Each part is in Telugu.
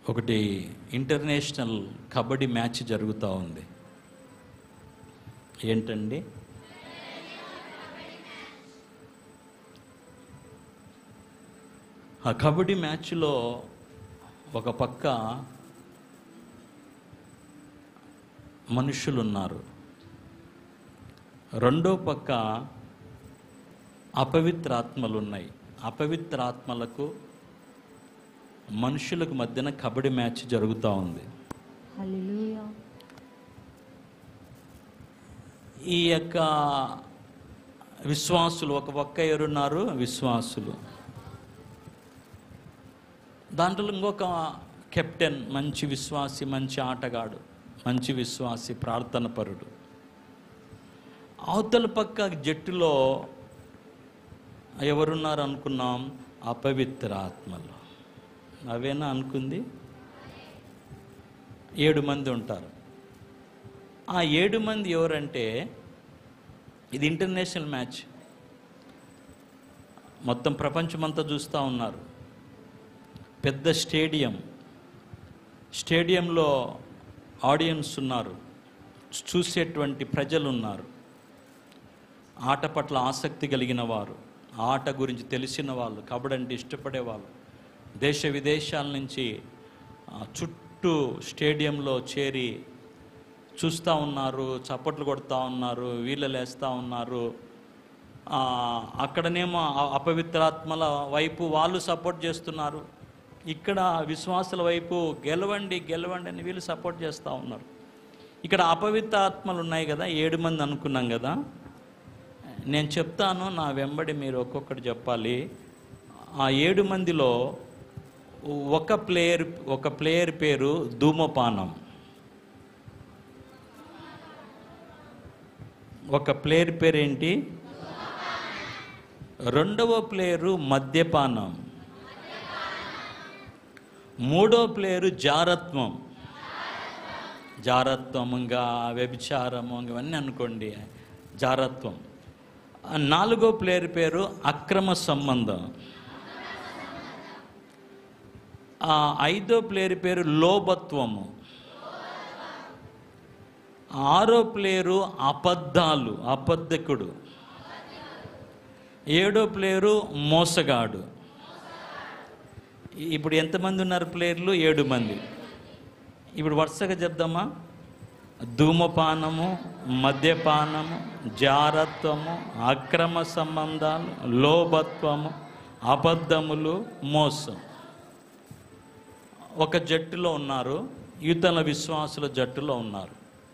ఒకటి ఇంటర్నేషనల్ కబడ్డీ మ్యాచ్ జరుగుతూ ఉంది ఏంటండి ఆ కబడ్డీ మ్యాచ్లో ఒక పక్క మనుషులు ఉన్నారు రెండో పక్క అపవిత్ర ఆత్మలు ఉన్నాయి అపవిత్ర ఆత్మలకు మనుషులకు మధ్యన కబడ్డీ మ్యాచ్ జరుగుతూ ఉంది హల్లెలూయా ఈ యొక్క విశ్వాసులు ఒక పక్క ఎవరున్నారు విశ్వాసులు దాంట్లో ఇంకొక కెప్టెన్ మంచి విశ్వాసి మంచి ఆటగాడు మంచి విశ్వాసి ప్రార్థన పరుడు అవతల పక్క జట్టులో ఎవరున్నారు అనుకున్నాం అపవిత్ర ఆత్మలు అవేనా అనుకుంది ఏడు మంది ఉంటారు ఆ ఏడు మంది ఎవరంటే ఇది ఇంటర్నేషనల్ మ్యాచ్ మొత్తం ప్రపంచమంతా చూస్తూ ఉన్నారు పెద్ద స్టేడియం స్టేడియంలో ఆడియన్స్ ఉన్నారు చూసేటువంటి ప్రజలు ఉన్నారు ఆట పట్ల ఆసక్తి కలిగిన వారు ఆట గురించి తెలిసిన వాళ్ళు కబడ్డీ అంటే ఇష్టపడే వాళ్ళు దేశ విదేశాల నుంచి ఆ, చుట్టూ స్టేడియంలో చేరి చూస్తూ ఉన్నారు చప్పట్లు కొడుతూ ఉన్నారు వీళ్ళలేస్తూ ఉన్నారు ఆ, అక్కడనేమో అ- అపవిత్రాత్మల వైపు వాళ్ళు సపోర్ట్ చేస్తున్నారు ఇక్కడ విశ్వాసుల వైపు గెలవండి గెలవండి అని వీళ్ళు సపోర్ట్ చేస్తూ ఉన్నారు ఇక్కడ అపవిత్ర ఆత్మలు ఉన్నాయి కదా ఏడు మంది అనుకున్నాం కదా నేను చెప్తాను నా వెంబడి మీరు ఒక్కొక్కటి చెప్పాలి ఆ ఏడు మందిలో ఒక ప్లేయర్ ఒక ప్లేయర్ పేరు ధూమపానం ఒక ప్లేయర్ పేరేంటి రెండవ ప్లేయరు మద్యపానం మూడో ప్లేయరు జారత్వం జారత్వం ఇంకా వ్యభిచారము ఇంకా ఇవన్నీ అనుకోండి జారత్వం ఆ నాలుగో ప్లేయర్ పేరు అక్రమ సంబంధం ఆ ఐదో ప్లేయర్ పేరు లోభత్వము ఆరో ప్లేయరు అబద్ధాలు అబద్ధకుడు ఏడో ప్లేయరు మోసగాడు ఇప్పుడు ఎంతమంది ఉన్నారు ప్లేయర్లు ఏడు మంది ఇప్పుడు వరుసగా చెప్దామా ధూమపానము మద్యపానము జారత్వము అక్రమ సంబంధాలు లోభత్వము అబద్ధములు మోసం ఒక జట్టులో ఉన్నారు యుతల విశ్వాసుల జట్టులో ఉన్నారు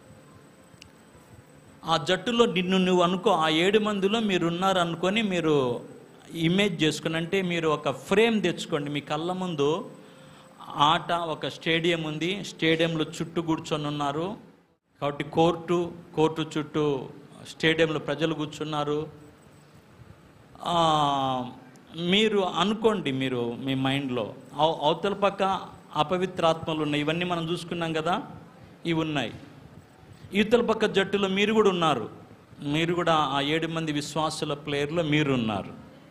ఆ జట్టులో నిన్ను నువ్వు అనుకో ఆ ఏడు మందిలో మీరు ఉన్నారు అనుకొని మీరు ఇమేజ్ చేసుకుని అంటే మీరు ఒక ఫ్రేమ్ తెచ్చుకోండి మీ కళ్ళ ముందు ఆట ఒక స్టేడియం ఉంది స్టేడియంలో చుట్టూ కూర్చొని ఉన్నారు కాబట్టి కోర్టు కోర్టు చుట్టూ స్టేడియంలో ప్రజలు కూర్చున్నారు ఆ, మీరు అనుకోండి మీరు మీ మైండ్లో అవ- అవతల పక్క అపవిత్రాత్మలు ఉన్నాయి ఇవన్నీ మనం చూసుకున్నాం కదా ఇవి ఉన్నాయి ఇవతల పక్క జట్టులో మీరు కూడా ఉన్నారు మీరు కూడా ఆ ఏడు మంది విశ్వాసుల ప్లేయర్లో మీరు ఉన్నారు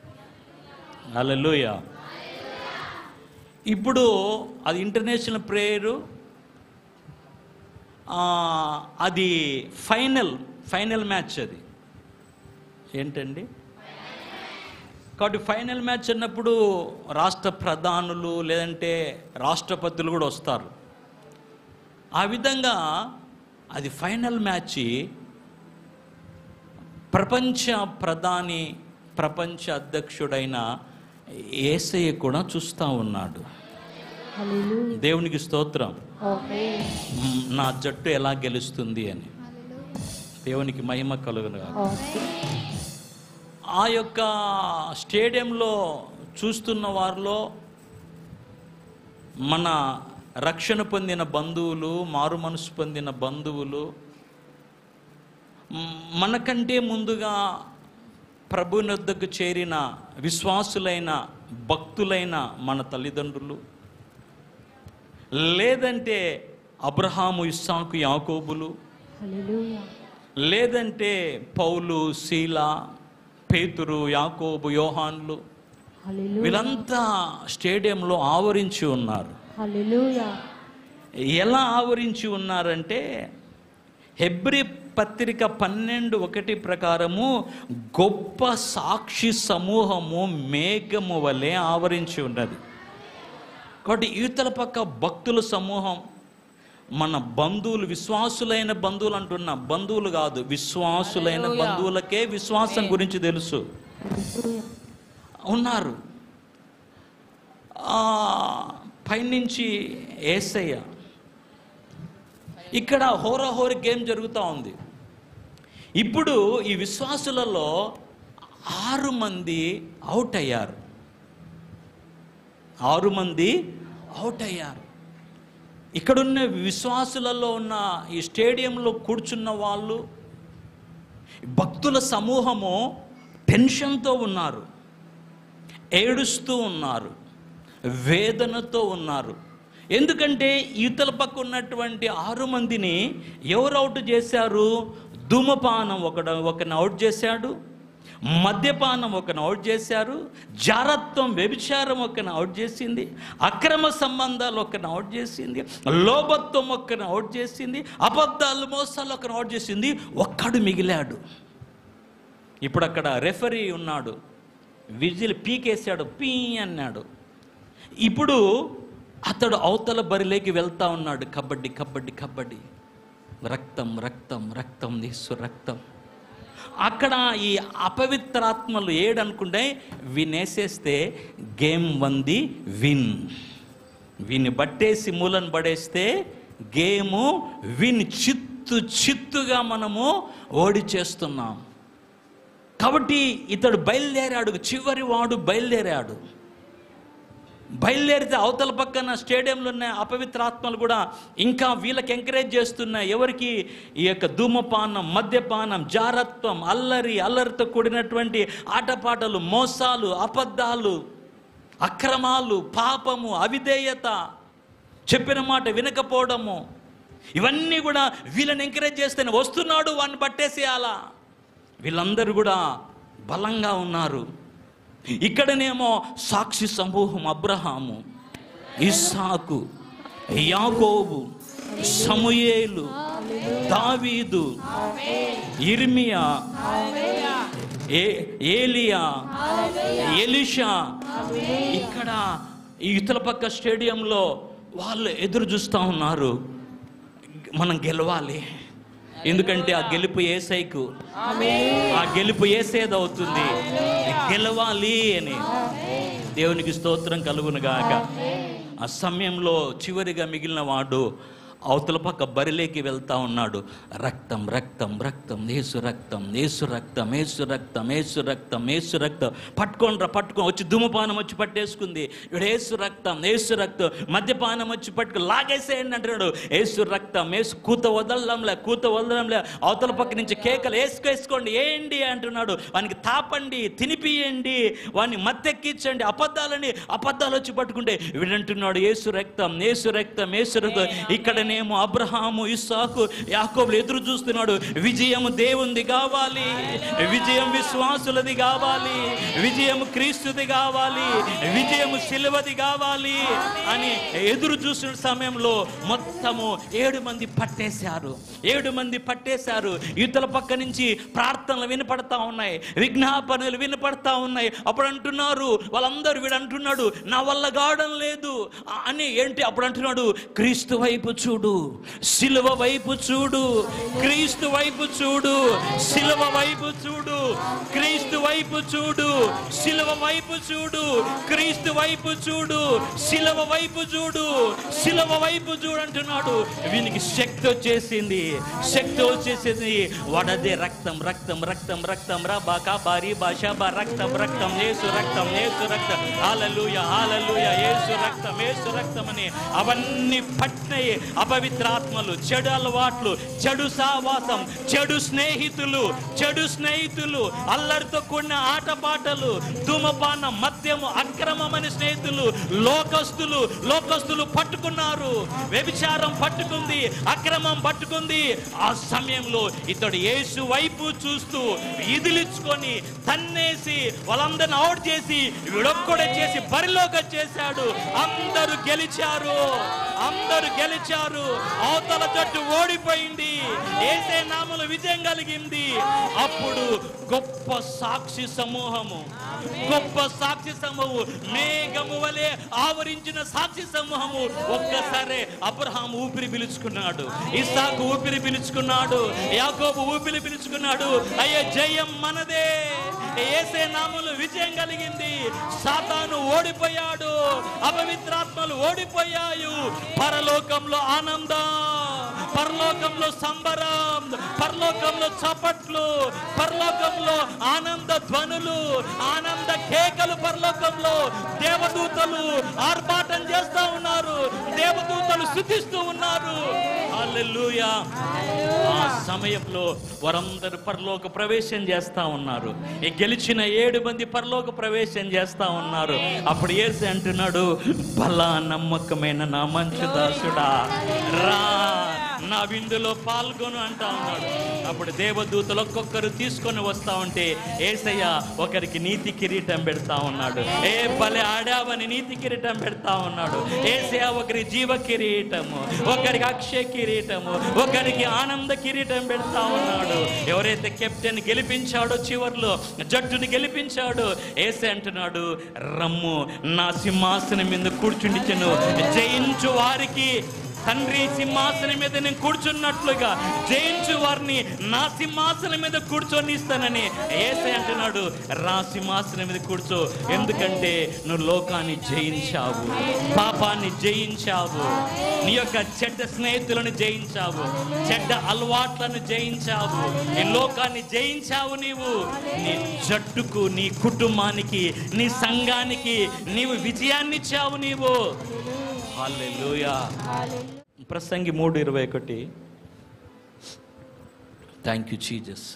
అలలోయ ఇప్పుడు అది ఇంటర్నేషనల్ ప్రేయరు అది ఫైనల్ ఫైనల్ మ్యాచ్ అది ఏంటండి కాబట్టి ఫైనల్ మ్యాచ్ అన్నప్పుడు రాష్ట్ర ప్రధానులు లేదంటే రాష్ట్రపతులు కూడా వస్తారు ఆ విధంగా అది ఫైనల్ మ్యాచ్ ప్రపంచ ప్రధాని ప్రపంచ అధ్యక్షుడైన ఏసయ్య కూడా చూస్తూ ఉన్నాడు హల్లెలూయా దేవునికి స్తోత్రం ఆమేన్ మ్, నా జట్టు ఎలా గెలుస్తుంది అని దేవునికి మహిమ కలుగునుగా ఆమేన్ ఆ యొక్క స్టేడియంలో చూస్తున్న వారిలో మన రక్షణ పొందిన బంధువులు మారు మనసు పొందిన బంధువులు మ్, మనకంటే ముందుగా ప్రభుని వద్దకు చేరిన విశ్వాసులైన భక్తులైన మన తల్లిదండ్రులు లేదంటే అబ్రహాము ఇస్సాకు యాకోబులు హల్లెలూయా లేదంటే పౌలు శీల పేతురు యాకోబు యోహాన్లు హల్లెలూయా వీళ్ళంతా స్టేడియంలో ఆవరించి ఉన్నారు హల్లెలూయా ఎలా ఆవరించి ఉన్నారంటే హెబ్రి పత్రిక పన్నెండు ఒకటి ప్రకారము గొప్ప సాక్షి సమూహము మేఘము వలె ఆవరించి ఉన్నది కాబట్టి యువతల పక్క భక్తుల సమూహం మన బంధువులు విశ్వాసులైన బంధువులు అంటున్నా బంధువులు కాదు విశ్వాసులైన బంధువులకే విశ్వాసం గురించి తెలుసు హల్లెలూయా ఉన్నారు ఆ, పైనుంచి ఏసయ్య ఇక్కడ హోరాహోరి గేమ్ జరుగుతూ ఉంది ఇప్పుడు ఈ విశ్వాసులలో ఆరు మంది అవుట్ అయ్యారు ఆరు మంది అవుట్ అయ్యారు ఇక్కడున్న విశ్వాసులలో ఉన్న ఈ స్టేడియంలో కూర్చున్న వాళ్ళు భక్తుల సమూహము టెన్షన్తో ఉన్నారు ఏడుస్తూ ఉన్నారు వేదనతో ఉన్నారు ఎందుకంటే ఇవతల పక్క ఉన్నటువంటి ఆరు మందిని ఎవరు అవుట్ చేశారు ధూమపానం ఒకడు ఒకరిని అవుట్ చేశాడు మద్యపానం ఒకరిని అవుట్ చేశారు జారత్వం వ్యభిచారం ఒకరిని అవుట్ చేసింది అక్రమ సంబంధాలు ఒకరిని అవుట్ చేసింది లోభత్వం ఒకరిని అవుట్ చేసింది అబద్ధాలు మోసాలు ఒకరిని అవుట్ చేసింది ఒక్కడు మిగిలాడు ఇప్పుడు అక్కడ రెఫరీ ఉన్నాడు విజిల్ పీకేశాడు పీ అన్నాడు ఇప్పుడు అతడు అవతల బరిలోకి వెళ్తా ఉన్నాడు కబడ్డీ కబడ్డీ కబడ్డీ రక్తం రక్తం రక్తం తీసు రక్తం అక్కడ ఈ అపవిత్రాత్మలు ఏడనుకుంటే వినేసేస్తే గేమ్ వంది విన్ విని బట్టేసి మూలను పడేస్తే గేము విన్ చిత్తు చిత్తుగా మనము ఓడి చేస్తున్నాం కాబట్టి ఇతడు బయలుదేరాడు చివరి వాడు బయలుదేరాడు బయలుదేరితే అవతల పక్కన స్టేడియంలో ఉన్న అపవిత్రాత్మలు కూడా ఇంకా వీళ్ళకి ఎంకరేజ్ చేస్తున్నాయి ఎవరికి ఈ యొక్క ధూమపానం మద్యపానం జారత్వం అల్లరి అల్లరితో కూడినటువంటి ఆటపాటలు మోసాలు అబద్ధాలు అక్రమాలు పాపము అవిధేయత చెప్పిన మాట వినకపోవడము ఇవన్నీ కూడా వీళ్ళని ఎంకరేజ్ చేస్తేనే వస్తున్నాడు వాడిని పట్టేసేయాలా వీళ్ళందరూ కూడా బలంగా ఉన్నారు ఇక్కడనేమో సాక్షి సమూహం అబ్రహాము ఇస్సాకు యాకోబు సమూయేలు దావీదు ఇర్మియా ఏ ఏలియా ఎలిషా ఇక్కడ ఈ ఇతల పక్క స్టేడియంలో వాళ్ళు ఎదురు చూస్తూ ఉన్నారు మనం గెలవాలి ఎందుకంటే ఆ గెలుపు ఏసైకు ఆ గెలుపు ఏసేదవుతుంది గెలవాలి అని దేవునికి స్తోత్రం కలుగును గాక ఆ సమయంలో చివరిగా మిగిలిన వాడు అవతల పక్క బరిలేకి వెళ్తా ఉన్నాడు రక్తం రక్తం రక్తం ఏసు రక్తం ఏసు రక్తం ఏసు రక్తం ఏసు రక్తం ఏసు రక్తం పట్టుకోండ్రా పట్టుకొని వచ్చి ధూమపానం వచ్చి పట్టేసుకుంది ఇప్పుడు ఏసు రక్తం ఏసు రక్తం మద్యపానం వచ్చి పట్టుకు లాగేసేయండి అంటున్నాడు ఏసు రక్తం ఏసు కూత వదలడంలే కూత వదలడంలే అవతల పక్క నుంచి కేకలు వేసుకేసుకోండి ఏంటి అంటున్నాడు వానికి తాపండి తినిపియండి వాడిని మత్తెక్కించండి అబద్ధాలని అబద్ధాలు వచ్చి పట్టుకుంటే వీడంటున్నాడు ఏసు రక్తం ఏసు రక్తం ఏసు రక్తం ఇక్కడనేమో అబ్రహాము ఇస్సాకు యాకోబులు ఎదురు చూస్తున్నాడు విజయం దేవుంది కావాలి విజయం విశ్వాసులది కావాలి విజయం క్రీస్తుది కావాలి విజయం శిలువది కావాలి అని ఎదురు చూసిన సమయంలో మొత్తము ఏడు మంది పట్టేశారు ఏడు మంది పట్టేశారు ఇతల పక్క నుంచి ప్రార్థనలు వినపడతా ఉన్నాయి విజ్ఞాపనలు వినపడతా ఉన్నాయి అప్పుడు అంటున్నారు వాళ్ళందరూ వీడు అంటున్నాడు నా వల్ల కావడం లేదు అని ఏంటి అప్పుడు అంటున్నాడు క్రీస్తు వైపు చూడు శిలువ వైపు చూడు క్రీస్తు వైపు చూడు శిలువ వైపు చూడు క్రీస్తు వైపు చూడు శిలువ వైపు చూడు క్రీస్తు వైపు చూడు శిలువ వైపు చూడు శిలువ వైపు చూడు అంటున్నాడు వీనికి శక్తి వచ్చేసింది శక్తి వచ్చేసింది వడదే రక్తం రక్తం రక్తం రక్తం రా బాకా బారి భాష బా రక్తం రక్తం ఏసు రక్తం ఏసు రక్తం హాలలుయ హాలలుయ ఏసు రక్తం ఏసు రక్తం అని అవన్నీ పట్టినాయి అపవిత్రాత్మలు చెడు అలవాట్లు చెడు సావాసం చెడు స్నేహితులు చెడు స్నేహితులు అల్లరితో కూడిన ఆటపాటలు ధూమపానం మద్యము అక్రమమని స్నేహితులు లోకస్తులు లోకస్తులు పట్టుకున్నారు వ్యభిచారం పట్టుకుంది అక్రమం పట్టుకుంది ఆ సమయంలో ఇతడు యేసు వైపు చూస్తూ ఇదిలించుకొని తన్నేసి వాళ్ళందరిని అవుట్ చేసి వీడొక్కడే చేసి బరిలోకి చేశాడు అందరూ గెలిచారు అందరూ గెలిచారు అవతల జట్టు ఓడిపోయింది ఏసే నామలు విజయం కలిగింది అప్పుడు గొప్ప సాక్షి సమూహము గొప్ప సాక్షి సమూహము మేఘము వలె ఆవరించిన సాక్షి సమూహము ఒక్కసారి అబ్రహాం ఊపిరి పిలుచుకున్నాడు ఇస్సాకు ఊపిరి పిలుచుకున్నాడు యాకోబు ఊపిరి పిలుచుకున్నాడు అయ్యో జయం మనదే ఏసే నామలు విజయం కలిగింది సాతాను ఓడిపోయాడు అపవిత్రాత్మలు ఓడిపోయాయి పరలోకంలో ఆనందం పరలోకంలో సంబరం పరలోకంలో చప్పట్లు పరలోకంలో ఆనంద ధ్వనులు ఆనంద కేకలు పరలోకంలో దేవదూతలు ఆర్భాటం చేస్తా ఉన్నారు దేవదూతలు స్థుతిస్తూ ఉన్నారు హల్లెలూయా ఆ సమయంలో వారందరూ పరలోక ప్రవేశం చేస్తా ఉన్నారు ఈ గెలిచిన ఏడు మంది పరలోక ప్రవేశం చేస్తా ఉన్నారు అప్పుడు ఏసి అంటున్నాడు బలా నమ్మకమైన నా మంచు దాసుడా రా నా విందులో పాల్గొను అంటా ఉన్నాడు అప్పుడు దేవదూతలు ఒక్కొక్కరు తీసుకొని వస్తా ఉంటే ఏసయ్య ఒకరికి నీతి కిరీటం పెడతా ఉన్నాడు ఏ భలే ఆడావని నీతి కిరీటం పెడతా ఉన్నాడు ఏసయ్య ఒకరి జీవ కిరీటము ఒకరికి అక్షయ కిరీటము ఒకరికి ఆనంద కిరీటం పెడతా ఉన్నాడు ఎవరైతే కెప్టెన్ గెలిపించాడో చివర్లో జట్టుని గెలిపించాడు ఏసే అంటున్నాడు రమ్ము నా సింహాసనం మీద కూర్చుండిచెను జయించు వారికి తండ్రి సింహాసనం మీద నేను కూర్చున్నట్లుగా జయించు వారిని నా సింహాసనం మీద కూర్చొని ఇస్తానని ఏసై అంటున్నాడు రా సింహాసనం మీద కూర్చో ఎందుకంటే నువ్వు లోకాన్ని జయించావు పాపాన్ని జయించావు నీ యొక్క చెడ్డ స్నేహితులను జయించావు చెడ్డ అలవాట్లను జయించావు నీ లోకాన్ని జయించావు నీవు నీ జట్టుకు నీ కుటుంబానికి నీ సంఘానికి నీవు విజయాన్ని ఇచ్చావు నీవు హల్లెలూయా ప్రసంగి మూడు ఇరవై ఒకటి థ్యాంక్ యూ చీజస్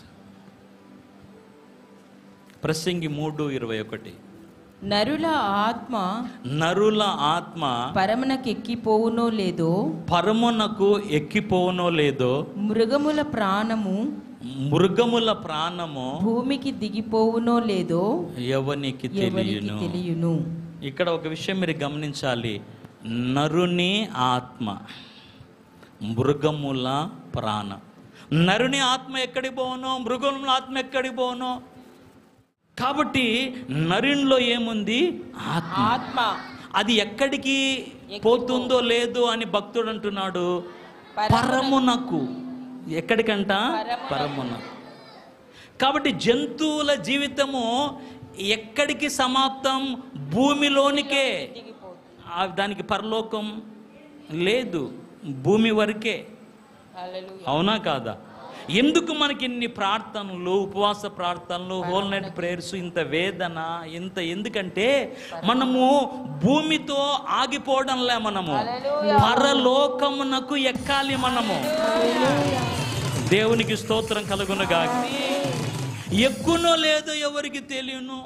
ప్రసంగి మూడు ఇరవై ఒకటి నరుల ఆత్మ నరుల ఆత్మ పరమునకెక్కిపోవునో లేదో పరమునకు ఎక్కిపోనో లేదో మృగముల ప్రాణము మృగముల ప్రాణము భూమికి దిగిపోవునో లేదో ఎవనికి ఎవరికి తెలియను తెలియను ఇక్కడ ఒక విషయం మీరు గమనించాలి నరుని ఆత్మ మృగముల ప్రాణం నరుని ఆత్మ ఎక్కడికి పోనో మృగముల ఆత్మ ఎక్కడికి పోనో కాబట్టి నరునిలో ఏముంది ఆత్మ ఆత్మ అది ఎక్కడికి పోతుందో లేదో అని భక్తుడు అంటున్నాడు పరమునకు ఎక్కడికంట పరమునకు కాబట్టి జంతువుల జీవితము ఎక్కడికి సమాప్తం భూమిలోనికే ఆ దానికి పరలోకం లేదు భూమి వరకే అవునా కాదా ఎందుకు మనకి ఇన్ని ప్రార్థనలు ఉపవాస ప్రార్థనలు హోల్ నైట్ ప్రేయర్స్ ఇంత వేదన ఇంత ఎందుకంటే మనము భూమితో ఆగిపోవడంలే మనము పరలోకమునకు ఎక్కాలి మనము దేవునికి స్తోత్రం కలుగునగా ఎక్కునో లేదో ఎవరికి తెలియను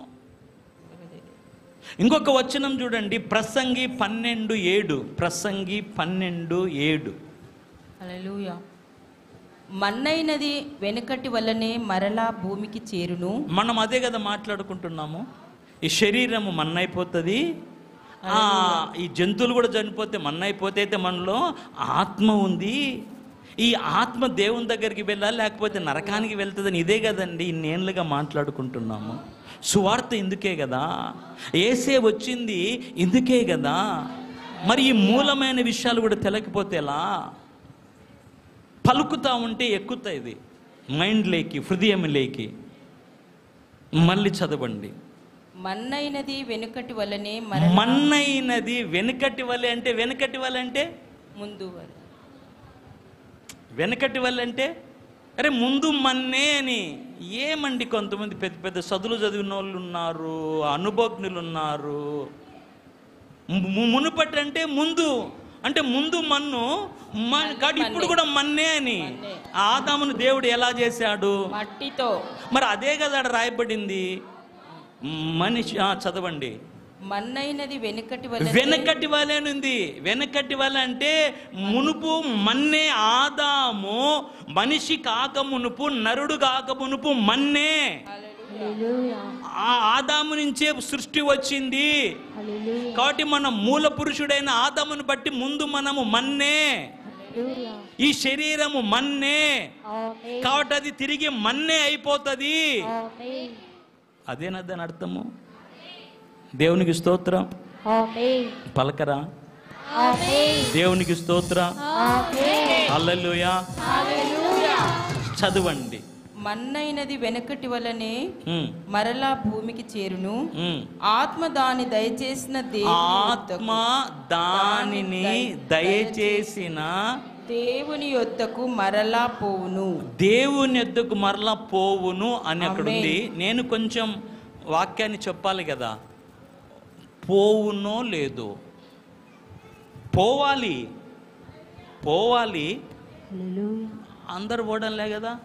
ఇంకొక వచనం చూడండి ప్రసంగి పన్నెండు ఏడు ప్రసంగి పన్నెండు ఏడు హల్లెలూయా మన్నైనది వెనుకటి వల్లనే మరలా భూమికి చేరును మనం అదే కదా మాట్లాడుకుంటున్నాము ఈ శరీరము మన్నైపోతుంది ఆ, ఈ జంతువులు కూడా చనిపోతే మన్నైపోతే అయితే మనలో ఆత్మ ఉంది ఈ ఆత్మ దేవుని దగ్గరికి వెళ్ళాలి లేకపోతే నరకానికి వెళ్తుందని ఇదే కదండి ఇన్నేళ్ళుగా మాట్లాడుకుంటున్నాము సువార్త ఇందుకే కదా ఏసే వచ్చింది ఇందుకే కదా మరి ఈ మూలమైన విషయాలు కూడా తెలకపోతే ఎలా పలుకుతా ఉంటే ఎక్కుతాయి ఇది మైండ్లోకి హృదయంలోకి మళ్ళీ చదవండి మన్నైనది వెనుకటి వల్లనే మరలా మన్నైనది వెనుకటి వలె అంటే వెనుకటి వలె అంటే ముందు వర- వెనకటి వల్ల అంటే అరే ముందు మన్నే అని ఏమండి కొంతమంది పెద్ద పెద్ద చదువులు చదివిన వాళ్ళు ఉన్నారు అనుభజ్ఞులు ఉన్నారు ము- మునుపటి అంటే ముందు అంటే ముందు మన్ను మన కాదు ఇప్పుడు కూడా మన్నే అని ఆదామును దేవుడు ఎలా చేశాడు మట్టితో మరి అదే కదా ఆడ రాయబడింది మనిషి ఆ, చదవండి మన్నైనది వెనుకటి వల్ల వెనకటి వలెనుంది వెనకటి వల అంటే మునుపు మన్నే ఆదాము మనిషి కాక మునుపు నరుడు కాక మునుపు మన్నే హల్లెలూయా ఆ ఆదాము నుంచే సృష్టి వచ్చింది హల్లెలూయా కాబట్టి మన మూల పురుషుడైన ఆదామును బట్టి ముందు మనము మన్నే హల్లెలూయా ఈ శరీరము మన్నే ఆమేన్ కాబట్టి అది తిరిగి మన్నే అయిపోతుంది ఆమేన్ అదేనా దాని అర్థము దేవునికి స్తోత్రం ఆమేన్ పలకరా ఆమేన్ దేవునికి స్తోత్రం ఆమేన్ హల్లెలూయా చదవండి మన్నైనది వెనకటి వలనే ఉమ్, మరలా భూమికి చేరును ఉమ్. ఆత్మ దాని దయచేసిన దేవుని ఆత్మ దానిని దయచేసిన దేవుని యొద్దకు మరలా పోవును దేవుని ఎద్దుకు మరలా పోవును అని అక్కడ ఆమేన్. ఉంది నేను కొంచెం వాక్యాన్ని చెప్పాలి కదా పోవునో లేదో పోవాలి పోవాలి హల్లెలూయా అందరు పోవడంలే కదా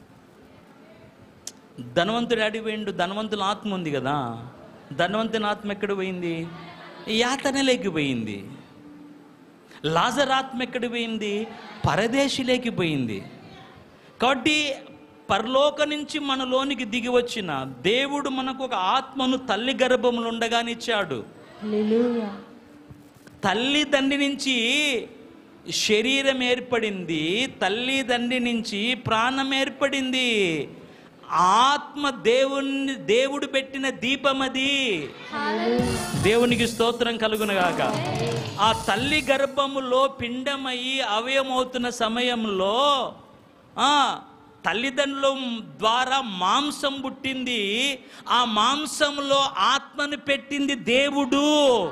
ధనవంతుడు ఆడి పోయిండు ధనవంతుల ఆత్మ ఉంది కదా ధనవంతుని ఆత్మ ఎక్కడ పోయింది యాతనలేకి పోయింది లాజర్ ఆత్మ ఎక్కడ పోయింది పరదేశిలేకి పోయింది కాబట్టి పరలోక నుంచి మనలోనికి దిగి వచ్చిన దేవుడు మనకు ఒక ఆత్మను తల్లి గర్భములు ఉండగానిచ్చాడు హల్లెలూయా తల్లిదండ్రి నుంచి శరీరం ఏర్పడింది తల్లిదండ్రి నుంచి ప్రాణం ఏర్పడింది ఆత్మ దేవుని దేవుడు పెట్టిన దీపం అది దేవునికి స్తోత్రం కలుగునగాక ఆ తల్లి గర్భములో పిండమయ్యి అవయమవుతున్న సమయంలో ఆ తల్లిదండ్రుల ద్వారా మాంసం పుట్టింది ఆ మాంసంలో ఆత్మను పెట్టింది దేవుడు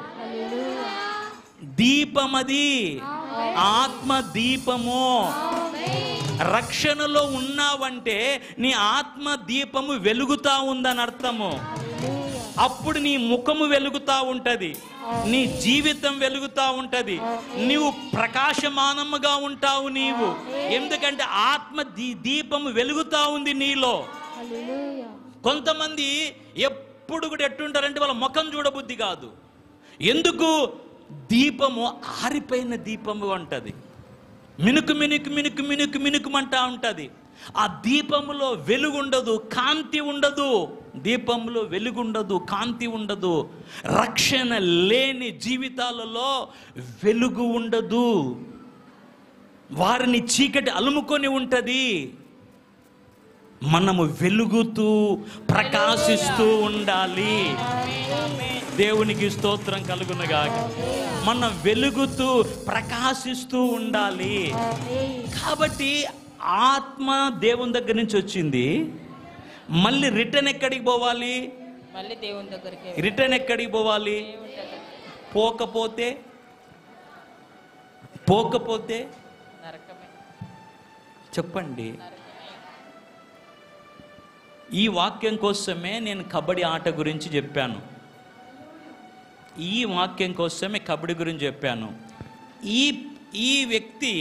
దీపమది ఆత్మ దీపము రక్షణలో ఉన్నావంటే నీ ఆత్మ దీపము వెలుగుతా ఉందని అర్థము అప్పుడు నీ ముఖము వెలుగుతా ఉంటది నీ జీవితం వెలుగుతా ఉంటది నీవు ప్రకాశమానముగా ఉంటావు నీవు ఎందుకంటే ఆత్మ దీ దీపము వెలుగుతా ఉంది నీలో హల్లెలూయా కొంతమంది ఎప్పుడు కూడా ఎట్టుంటారంటే వాళ్ళ ముఖం చూడబుద్ధి కాదు ఎందుకు దీపము ఆరిపోయిన దీపము అంటది మినుకు మినుకు మినుకు మినుకు మినుకుమంటా ఉంటుంది ఆ దీపములో వెలుగుండదు కాంతి ఉండదు దీపంలో వెలుగుండదు కాంతి ఉండదు రక్షణ లేని జీవితాలలో వెలుగు ఉండదు వారిని చీకటి అలుముకొని ఉంటది మనము వెలుగుతూ ప్రకాశిస్తూ ఉండాలి దేవునికి స్తోత్రం కలుగునగాక మనం వెలుగుతూ ప్రకాశిస్తూ ఉండాలి కాబట్టి ఆత్మ దేవుని దగ్గర నుంచి వచ్చింది మళ్ళీ రిటర్న్ ఎక్కడికి పోవాలి మళ్ళీ దేవుని దగ్గరికి రిటర్న్ ఎక్కడికి పోవాలి పోకపోతే పోకపోతే నరకమే చెప్పండి ఈ వాక్యం కోసమే నేను కబడ్డీ ఆట గురించి చెప్పాను ఈ వాక్యం కోసమే కబడ్డీ గురించి చెప్పాను ఈ ఈ వ్యక్తి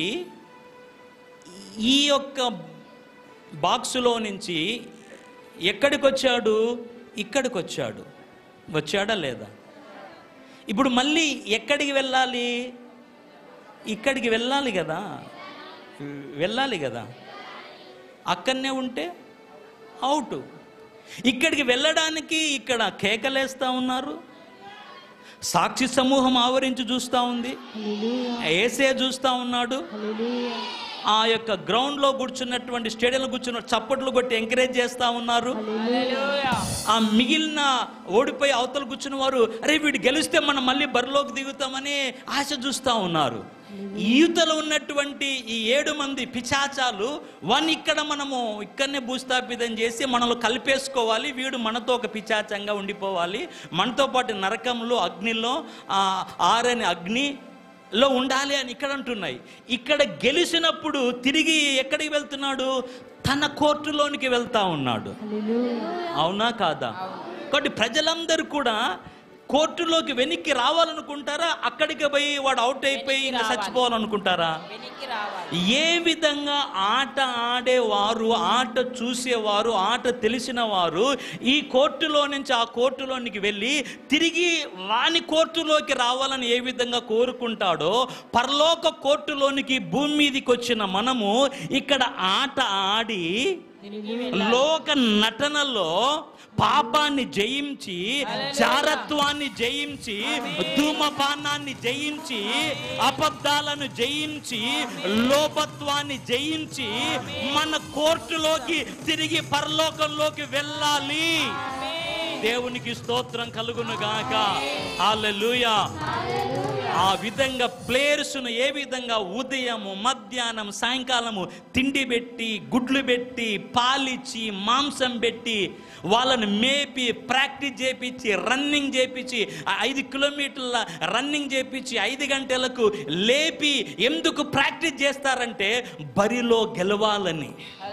ఈ యొక్క బాక్సులో నుంచి ఎక్కడికి వచ్చాడు ఇక్కడికి వచ్చాడు వచ్చాడా లేదా ఇప్పుడు మళ్ళీ ఎక్కడికి వెళ్ళాలి ఇక్కడికి వెళ్ళాలి కదా వెళ్ళాలి కదా అక్కడనే ఉంటే అవుట్ ఇక్కడికి వెళ్ళడానికి ఇక్కడ కేకలేస్తా ఉన్నారు సాక్షి సమూహం ఆవరించి చూస్తూ ఉంది హల్లెలూయా ఏసే చూస్తూ ఉన్నాడు హల్లెలూయా ఆ యొక్క గ్రౌండ్లో కూర్చున్నటువంటి స్టేడియంలో కూర్చున్న చప్పట్లు కొట్టి ఎంకరేజ్ చేస్తూ ఉన్నారు ఆ మిగిలిన ఓడిపోయి అవతల కూర్చున్న వారు అరే వీడు గెలిస్తే మనం మళ్ళీ బరిలోకి దిగుతామని ఆశ చూస్తూ ఉన్నారు ఈతలో ఉన్నటువంటి ఈ ఏడు మంది పిచాచాలు వన్ ఇక్కడ మనము ఇక్కడనే భూస్థాపితం చేసి మనలో కలిపేసుకోవాలి వీడు మనతో ఒక పిచాచంగా ఉండిపోవాలి మనతో పాటు నరకంలో అగ్నిలో ఆ ఆరని అగ్ని లో ఉండాలి అని ఇక్కడ అంటున్నాయి ఇక్కడ గెలిచినప్పుడు తిరిగి ఎక్కడికి వెళ్తున్నాడు తన కోర్టులోనికి వెళ్తా ఉన్నాడు హల్లెలూయా అవునా కాదా కాబట్టి ప్రజలందరూ కూడా కోర్టులోకి వెనక్కి రావాలనుకుంటారా అక్కడికి పోయి వాడు అవుట్ అయిపోయి ఇంకా చచ్చిపోవాలనుకుంటారా వెనక్కి రావాలి ఏ విధంగా ఆట ఆడేవారు ఆట చూసేవారు ఆట తెలిసిన వారు ఈ కోర్టులో నుంచి ఆ కోర్టులోనికి వెళ్ళి తిరిగి వాని కోర్టులోకి రావాలని ఏ విధంగా కోరుకుంటాడో పరలోక కోర్టులోనికి భూమి మీదకి వచ్చిన మనము ఇక్కడ ఆట ఆడి లోక నటనలో పాపాన్ని జయించి చారత్వాన్ని జయించి ధూమపానాన్ని జయించి అబద్ధాలను జయించి లోపత్వాన్ని జయించి మన కోర్టులోకి తిరిగి పరలోకంలోకి వెళ్ళాలి దేవునికి స్తోత్రం కలుగును గాక హల్లెలూయా ఆ విధంగా ప్లేయర్స్ను ఏ విధంగా ఉదయము మధ్యాహ్నం సాయంకాలము తిండి పెట్టి గుడ్లు పెట్టి పాలిచ్చి మాంసం పెట్టి వాళ్ళని మేపి ప్రాక్టీస్ చేపించి రన్నింగ్ చేపించి ఆ ఐదు కిలోమీటర్ల రన్నింగ్ చేపించి ఐదు గంటలకు లేపి ఎందుకు ప్రాక్టీస్ చేస్తారంటే బరిలో గెలవాలని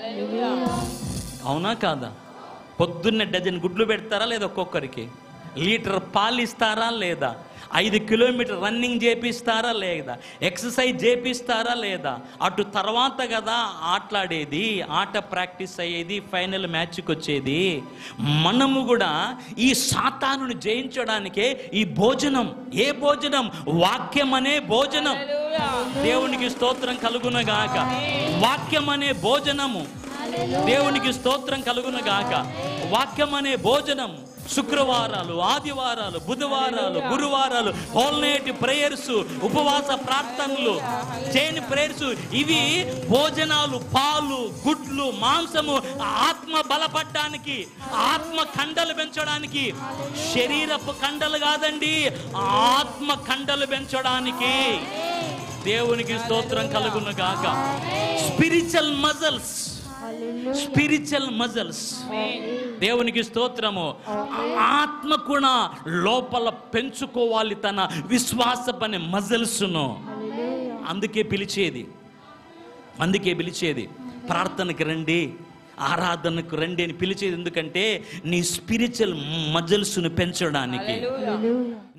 అవునా కాదా పొద్దున్నే డజన్ గుడ్లు పెడతారా లేదా ఒక్కొక్కరికి లీటర్ పాలు ఇస్తారా లేదా ఐదు కిలోమీటర్ రన్నింగ్ చేపిస్తారా లేదా ఎక్సర్సైజ్ చేపిస్తారా లేదా అటు తర్వాత కదా ఆటలాడేది ఆట ప్రాక్టీస్ అయ్యేది ఫైనల్ మ్యాచ్కి వచ్చేది మనము కూడా ఈ సాతానుని జయించడానికే ఈ భోజనం ఏ భోజనం వాక్యం అనే భోజనం దేవునికి స్తోత్రం కలుగునగాక వాక్యం అనే భోజనము దేవునికి స్తోత్రం కలుగునగాక వాక్యం అనే భోజనం శుక్రవారాలు ఆదివారాలు బుధవారాలు గురువారాలు హోల్నేటి ప్రేయర్స్ ఉపవాస ప్రార్థనలు చైన్ ప్రేయర్స్ ఇవి భోజనాలు పాలు గుడ్లు మాంసము ఆత్మ బలపడ్డానికి ఆత్మ కండలు పెంచడానికి శరీరపు కండలు కాదండి ఆత్మ కండలు పెంచడానికి దేవునికి స్తోత్రం కలుగును గాక స్పిరిచువల్ మజల్స్ స్పిరిచువల్ మజల్స్ దేవునికి స్తోత్రము ఆత్మ కూడా లోపల పెంచుకోవాలి తన విశ్వాసపని మజల్స్ను అందుకే పిలిచేది అందుకే పిలిచేది ప్రార్థనకి రండి ఆరాధనకు రండి అని పిలిచేది ఎందుకంటే నీ స్పిరిచువల్ మజల్స్ను పెంచడానికి హల్లెలూయా. హల్లెలూయా